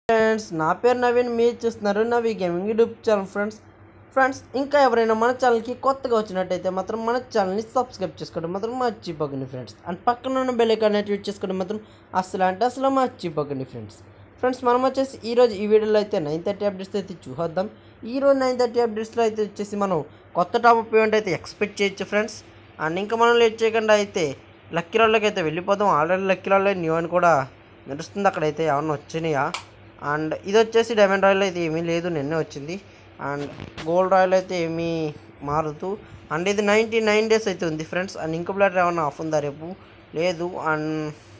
friends నా పేరు నవీన్ మీరు చూస్తున్నారు Navi gaming YouTube channel friends friends ఇంకా ఎవరైనా మన ఛానల్కి కొత్తగా వచ్చినట్టయితే మాత్రం మన ఛానల్ని సబ్స్క్రైబ్ చేసుకోవడం మాత్రం మర్చిపోకండి ఫ్రెండ్స్ అండ్ పక్కన ఉన్న బెల్ ఐకాన్ యాక్టివేట్ చేసుకోవడం మాత్రం అసలు అంటే అసలు మర్చిపోకండి ఫ్రెండ్స్ ఫ్రెండ్స్ మనం వచ్చేసి ఈరోజు ఈ వీడియోలో అయితే నైన్ థర్టీ అప్డేట్స్ అయితే చూద్దాం ఈరోజు నైన్ థర్టీ అప్డేట్స్లో అయితే వచ్చేసి మనం కొత్త టాప్ అప్ ఈవెంట్ అయితే ఎక్స్పెక్ట్ చేయొచ్చు ఫ్రెండ్స్ అండ్ ఇంకా మనం లేట్ చేయకుండా అయితే లక్కీ రాళ్ళకి అయితే వెళ్ళిపోదాం ఆల్రెడీ లక్కీ రాళ్ళే న్యూ అని కూడా నడుస్తుంది అక్కడైతే ఏమన్నా వచ్చినాయా అండ్ ఇది వచ్చేసి డైమండ్ రాయల్ అయితే ఏమీ లేదు నిన్నే వచ్చింది అండ్ గోల్డ్ రాయల్ అయితే ఏమీ మారదు అండ్ ఇది నైంటీ నైన్ డేస్ అయితే ఉంది ఫ్రెండ్స్ అండ్ ఇంకో బ్లాటర్ ఏమన్నా ఆఫ్ ఉందా రేపు లేదు అండ్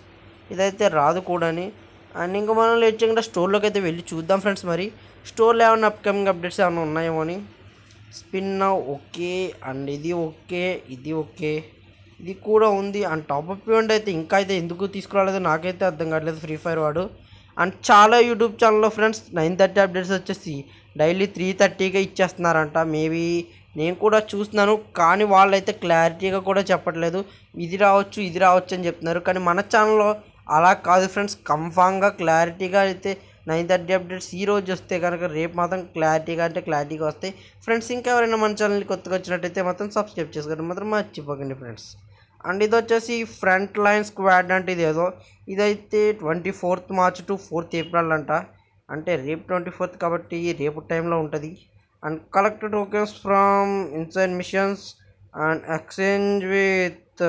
ఇదైతే రాదు కూడాని అండ్ ఇంకా మనం లేట్ చేయకుండా స్టోర్లోకి అయితే వెళ్ళి చూద్దాం ఫ్రెండ్స్ మరి స్టోర్లో ఏమైనా అప్కమింగ్ అప్డేట్స్ ఏమైనా ఉన్నాయేమో అని స్పిన్ ఓకే అండ్ ఇది ఓకే ఇది ఓకే ఇది కూడా ఉంది అండ్ టాప్ అప్ ఈవెంట్ అయితే ఇంకా అయితే ఎందుకు తీసుకురాలేదు నాకైతే అర్థం కావట్లేదు ఫ్రీ ఫైర్ వాడు అండ్ చాలా యూట్యూబ్ ఛానల్లో ఫ్రెండ్స్ నైన్ థర్టీ అప్డేట్స్ వచ్చేసి డైలీ త్రీ థర్టీగా ఇచ్చేస్తున్నారంట మేబీ నేను కూడా చూస్తున్నాను కానీ వాళ్ళైతే క్లారిటీగా కూడా చెప్పట్లేదు ఇది రావచ్చు ఇది రావచ్చు అని చెప్తున్నారు కానీ మన ఛానల్లో అలా కాదు ఫ్రెండ్స్ కన్ఫామ్గా క్లారిటీగా అయితే నైన్ థర్టీ అప్డేట్స్ ఈ రోజు వస్తే కనుక రేపు మాత్రం క్లారిటీగా అంటే క్లారిటీగా వస్తాయి ఫ్రెండ్స్ ఇంకా ఎవరైనా మన ఛానల్ని కొత్తగా వచ్చినట్టయితే మాత్రం సబ్స్క్రైబ్ చేసుకోవడం మాత్రం మర్చిపోకండి ఫ్రెండ్స్ అండ్ ఇది వచ్చేసి ఫ్రంట్ లైన్ స్క్వాడ్ అంటే ఇది ఏదో ఇదైతే twenty fourth March to fourth April అంట అంటే రేపు ట్వంటీ ఫోర్త్ కాబట్టి రేపు టైంలో ఉంటుంది and collect tokens from inside missions and exchange with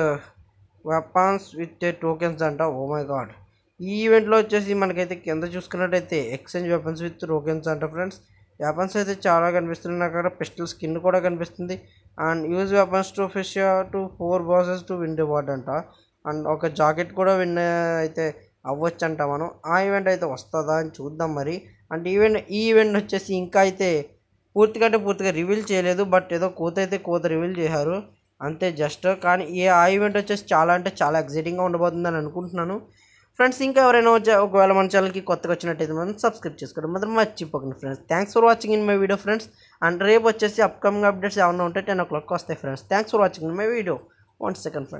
weapons with tokens అంట ఓ మై గాడ్ ఈ ఈవెంట్లో వచ్చేసి మనకైతే కింద చూసుకున్నట్టయితే ఎక్స్చేంజ్ వెపన్స్ విత్ టోకెన్స్ అంట ఫ్రెండ్స్ వెపన్స్ అయితే చాలా కనిపిస్తున్నాయి అక్కడ పిస్టల్ స్కిన్ కూడా కనిపిస్తుంది and use weapons to fish to four bosses to win ward అంట అండ్ ఒక జాకెట్ కూడా విన్ అయితే అవ్వచ్చు అంట మనం ఆ ఈవెంట్ అయితే వస్తుందా అని చూద్దాం మరి అంటే ఈవెంట్ ఈ ఈవెంట్ వచ్చేసి ఇంకా అయితే పూర్తిగా అంటే పూర్తిగా రివీల్ చేయలేదు బట్ ఏదో కోత అయితే కోత రివీల్ చేశారు అంతే జస్ట్ కానీ ఈ ఆ ఈవెంట్ వచ్చేసి చాలా అంటే చాలా ఎక్సైటింగ్గా ఉండబోతుందని అనుకుంటున్నాను ఫ్రెండ్స్ ఇంకా ఎవరైనా వచ్చా ఒకవేళ మన ఛానల్కి కొత్తగా వచ్చినట్టయితే మనం సబ్స్క్రైబ్ చేసుకోవడం మాత్రం మర్చిపోకండి friends thanks for watching in my video friends and రేపు వచ్చేసి అప్కమింగ్ అప్డేట్స్ ఏమైనా ఉంటే టెన్ ఓ క్లాక్ వస్తాయి friends thanks for watching in my video one second friends